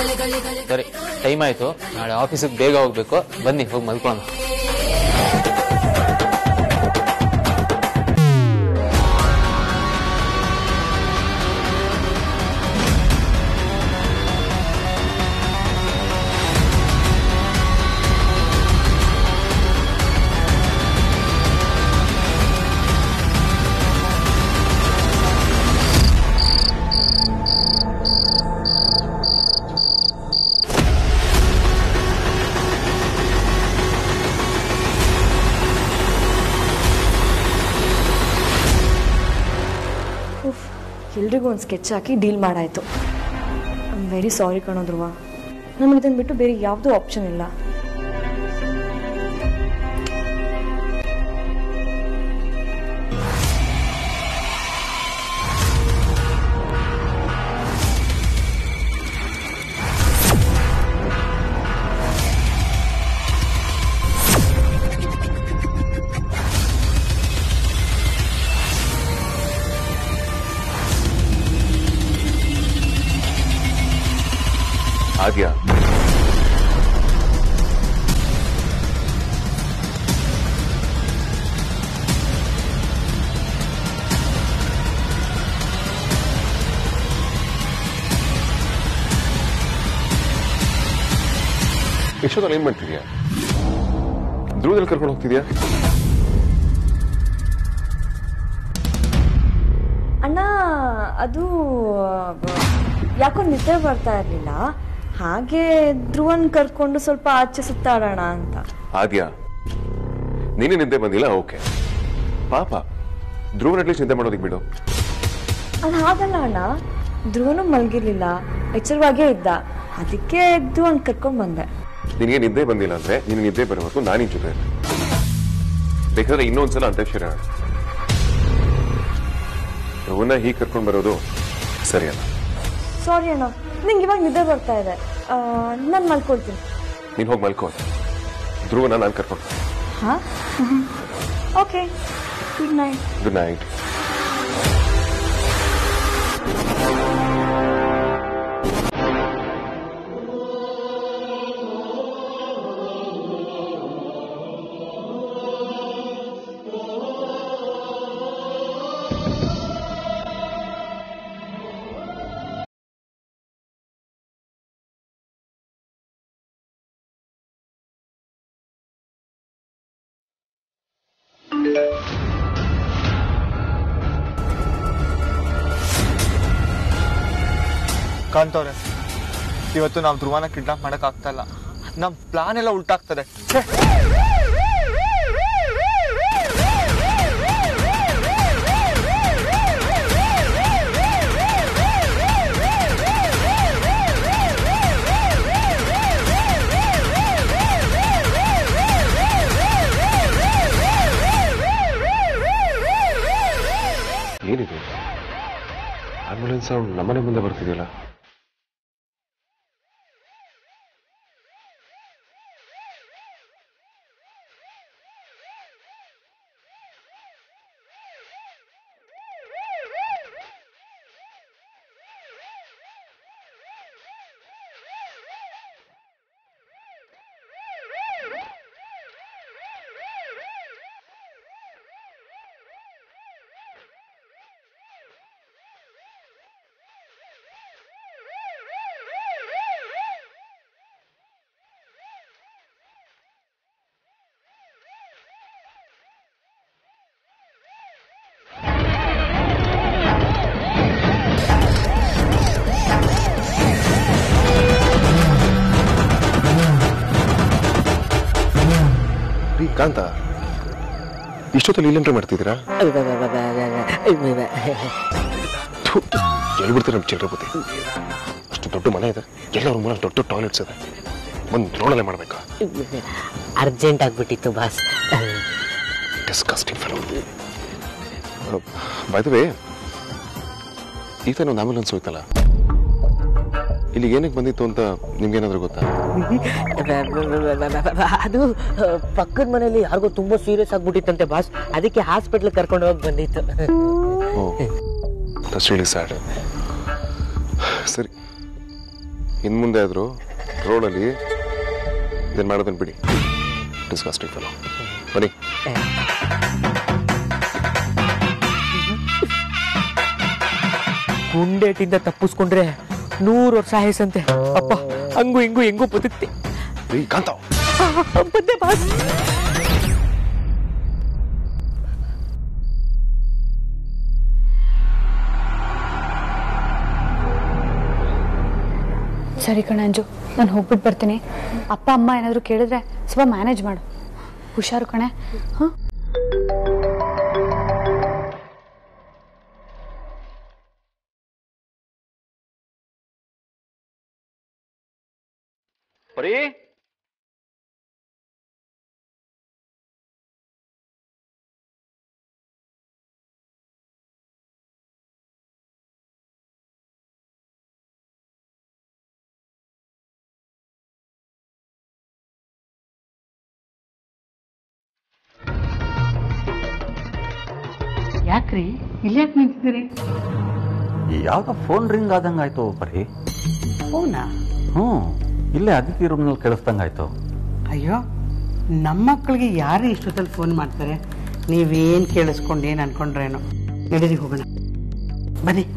ಸರಿ ಟೈಮ್ ಆಯ್ತು ನಾಳೆ ಆಫೀಸಿಗೆ ಬೇಗ ಹೋಗ್ಬೇಕು ಬನ್ನಿ ಹೋಗಿ ಮಲ್ಕೊಳ್ಳೋಣ ಉಫ್ ಎಲ್ರಿಗೂ ಒಂದು ಸ್ಕೆಚ್ ಹಾಕಿ ಡೀಲ್ ಮಾಡಾಯ್ತು ಐ ಆಮ್ ವೆರಿ ಸಾರಿ ಕಣೋ ಧ್ರುವ ನಮಗೆ ಇದನ್ನು ಬಿಟ್ಟು ಬೇರೆ ಯಾವುದೂ ಆಪ್ಷನ್ ಇಲ್ಲ ಆದ್ಯಾ ಯಶೋದಲ್ಲಿ ಏನ್ ಮಾಡ್ತಿದ್ಯಾ ಧ್ರುವದಲ್ಲಿ ಕರ್ಕೊಂಡು ಹೋಗ್ತಿದ್ಯಾ ಅಣ್ಣ ಅದು ಯಾಕೋ ನಿದ್ದೆ ಬರ್ತಾ ಇರಲಿಲ್ಲ ಹಾಗೆ ಧ್ರುವನ್ ಕರ್ಕೊಂಡು ಸ್ವಲ್ಪ ಆಚೆ ಸುತ್ತಾಡೋಣ ಅಂತ ಆದ್ಯಾ ನೀನೇ ನಿದ್ದೆ ಬಂದಿಲ್ಲ ಓಕೆ ಪಾಪ ಧ್ರುವನ ಅಟ್ಲೀಸ್ಟ್ ನಿದ್ದೆ ಮಾಡೋದಕ್ಕೆ ಬಿಡು ಅದು ಹಾಗಲ್ಲ ಅಣ್ಣ ಧ್ರುವನು ಮಲಗಿರ್ಲಿಲ್ಲ ಎಚ್ಚರವಾಗೇ ಇದ್ದ ಅದಕ್ಕೆ ಧ್ರುವನ್ ಕರ್ಕೊಂಡು ಬಂದೆ ನಿನಗೆ ನಿದ್ದೆ ಬಂದಿಲ್ಲ ಅಂದ್ರೆ ನಿನ್ ನಿದ್ದೆ ಬರೋವರೆಗೂ ನಾನು ನಿನ್ ಜೊತೆ ಇರ್ತೀನಿ. ಬೇಕಾದ್ರೆ ಇನ್ನೊಂದ್ಸಲ ಅಂತ್ಯಾಕ್ಷರಿ ಆಡ ಧ್ರುವನ ಹೀಗೆ ಕರ್ಕೊಂಡು ಬರೋದು ಸರಿಯಲ್ಲ ಸಾರಿ ಅಣ್ಣ ನಿಂಗೆ ಇವಾಗ ನಿದ್ದೆ ಬರ್ತಾ ಇದೆ ನಾನು ಮಲ್ಕೊಳ್ತೀನಿ ನೀನ್ ಹೋಗಿ ಮಲ್ಕೋ ಧ್ರುವನ ನಾನು ಕರ್ಕೊಂಡು ಹಾಂ okay good night good night ಕಾಂತವ್ರೆ ಇವತ್ತು ನಾವು ಧ್ರುವನ ಕಿಡ್ನಾಪ್ ಮಾಡಕ್ ಆಗ್ತಾ ಇಲ್ಲ ನಮ್ ಪ್ಲಾನ್ ಎಲ್ಲ ಉಲ್ಟಾಗ್ತದೆ ಛೆ! ಏನಿದೆ ಆಂಬುಲೆನ್ಸ್ ಸೌಂಡ್ ನಮ್ಮನೆ ಮುಂದೆ ಬರ್ತಿದೆಯಲ್ಲ ರೀ ಕಾಂತ ಇಷ್ಟೊತ್ತಲ್ಲಿ ಇಲ್ಲೇನ್ರಿ ಮಾಡ್ತಿದ್ದೀರಾ ಥು, ಎಲ್ಲಿ ಬಿಡ್ತೀರ ನಮ್ಮ ಚಿಲ್ಲರೆ ಬುದ್ಧಿ ಅಷ್ಟು ದೊಡ್ಡ ಮನೆ ಇದೆ ಎಲ್ಲರ ಮನೆ ದೊಡ್ಡ ಟಾಯ್ಲೆಟ್ಸ್ ಇದೆ ಒಂದು ರೋಡಲ್ಲೇ ಮಾಡ್ಬೇಕಾ ಅರ್ಜೆಂಟ್ ಆಗ್ಬಿಟ್ಟಿತ್ತು ಬಾಸ್ ಡಿಸ್ಕಸ್ಟಿಂಗ್ ಫೆಲೋ ಬೈದವೆ ಈಗ ಒಂದು ಆಂಬುಲೆನ್ಸ್ ಹೋಯ್ತಲ್ಲ ಇಲ್ಲಿ ಏನಕ್ಕೆ ಬಂದಿತ್ತು ಅಂತ ನಿಮ್ಗೇನಾದ್ರೂ ಗೊತ್ತಾ ಅದು ಪಕ್ಕದ ಮನೆಯಲ್ಲಿ ಯಾರಿಗೋ ತುಂಬಾ ಸೀರಿಯಸ್ ಆಗ್ಬಿಟ್ಟಿತ್ತಂತೆ ಬಾಸ್ ಅದಕ್ಕೆ ಹಾಸ್ಪಿಟ್ಲ್ ಕರ್ಕೊಂಡು ಹೋಗಿ ಬಂದಿತ್ತು ಓ ದಟ್ಸ್ ರಿಯಲಿ ಸ್ಯಾಡ್ ಸರಿ ಇನ್ನು ಮುಂದೆ ಆದರೂ ರೋಡಲ್ಲಿ ಇದನ್ನು ಮಾಡೋದನ್ನು ಬಿಡಿ ಡಿಸ್ಕಸ್ಟಿಂಗ್ ಫೆಲೋ ಬನ್ನಿ ಗುಂಡೇಟಿಂದ ತಪ್ಪಿಸ್ಕೊಂಡ್ರೆ ನೂರು ವರ್ಷ ಆಯಸಂತೆ ಅಪ್ಪ ಹಂಗು ಹಿಂಗು ಹೆಂಗೂ ಬದುಕ್ತಿ ರೀ ಕಾಂತ ಬಂದೆ ಬಾಸ್ ಸರಿ ಕಣ ಅಂಜು ನಾನು ಹೋಗ್ಬಿಟ್ಟು ಬರ್ತೀನಿ ಅಪ್ಪ ಅಮ್ಮ ಏನಾದರೂ ಕೇಳಿದ್ರೆ ಸ್ವಲ್ಪ ಮ್ಯಾನೇಜ್ ಮಾಡು ಹುಷಾರು ಕಣೆ ಹಾಂ ಬರೀ ಯಾಕ್ರಿ ಇಲ್ಲಿ ಯಾಕೆ ನಿಂತಿದ್ದೀರಿ ಯಾವ್ದೋ ಫೋನ್ ರಿಂಗ್ ಆದಂಗೆ ಆಯ್ತು ಬರೀ ಫೋನಾ ಹ್ಞೂ ಇಲ್ಲೇ ಅದಿತಿ ರೂಮ್ನಲ್ಲಿ ಕೇಳಿಸ್ದಂಗಾಯ್ತು ಅಯ್ಯೋ ನಮ್ಮ ಮಕ್ಕಳಿಗೆ ಯಾರು ಇಷ್ಟೊತ್ತಲ್ಲಿ ಫೋನ್ ಮಾಡ್ತಾರೆ ನೀವೇನು ಕೇಳಿಸ್ಕೊಂಡು ಏನು ಅನ್ಕೊಂಡ್ರೇನೋ ನಡೀರಿ ಹೋಗೋಣ ಬನ್ನಿ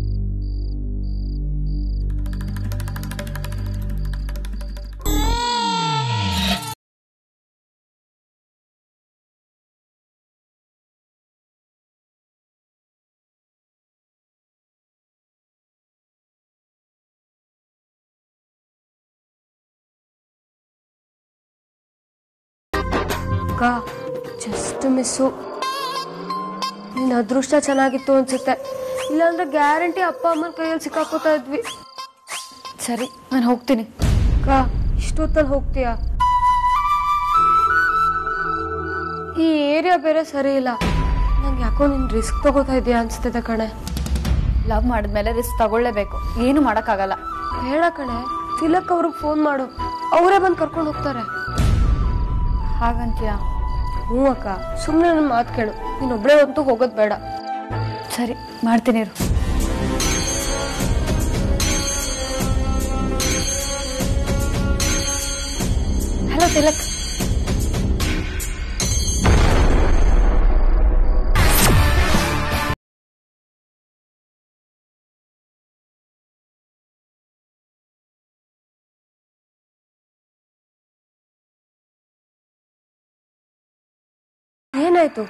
ಅಕ್ಕ ಜಸ್ಟ್ ಮಿಸ್ಸು ನಿನ್ನ ಅದೃಷ್ಟ ಚೆನ್ನಾಗಿತ್ತು ಅನ್ಸುತ್ತೆ ಇಲ್ಲಾಂದ್ರೆ ಗ್ಯಾರಂಟಿ ಅಪ್ಪ ಅಮ್ಮನ ಕೈಯಲ್ಲಿ ಸಿಕ್ಕಾಕೋತಾ ಇದ್ವಿ ಸರಿ ನಾನು ಹೋಗ್ತೀನಿ ಅಕ್ಕ ಇಷ್ಟೊತ್ತಲ್ಲಿ ಹೋಗ್ತೀಯಾ ಈ ಏರಿಯಾ ಬೇರೆ ಸರಿ ಇಲ್ಲ ನಂಗೆ ಯಾಕೋ ನಿನ್ ರಿಸ್ಕ್ ತಗೋತಾ ಇದೀಯಾ ಅನ್ಸ್ತಿದೆ ಕಣೆ ಲವ್ ಮಾಡಿದ್ಮೇಲೆ ರಿಸ್ಕ್ ತಗೊಳ್ಳೇಬೇಕು ಏನು ಮಾಡೋಕ್ಕಾಗಲ್ಲ ಬೇಡ ಕಣೆ ತಿಲಕ್ ಅವ್ರಿಗೆ ಫೋನ್ ಮಾಡು ಅವರೇ ಬಂದು ಕರ್ಕೊಂಡು ಹೋಗ್ತಾರೆ ಹಾಗಂತೀಯ ಹ್ಞೂ ಅಕ್ಕ ಸುಮ್ಮನೆ ನನ್ನ ಮಾತು ಕೇಳು ನೀನೊಬ್ಳೆ ಅಂತೂ ಹೋಗೋದು ಬೇಡ ಸರಿ ಮಾಡ್ತೀನಿ ಇರು ಹಲೋ ತಿಲಕ್ ಏನಾಯ್ತು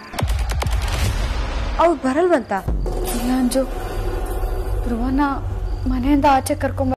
ಅವ್ರು ಬರಲ್ವಂತ ಇಲ್ಲ ಅಂಜು ಧ್ರುವನ ಮನೆಯಿಂದ ಆಚೆ ಕರ್ಕೊಂಡ್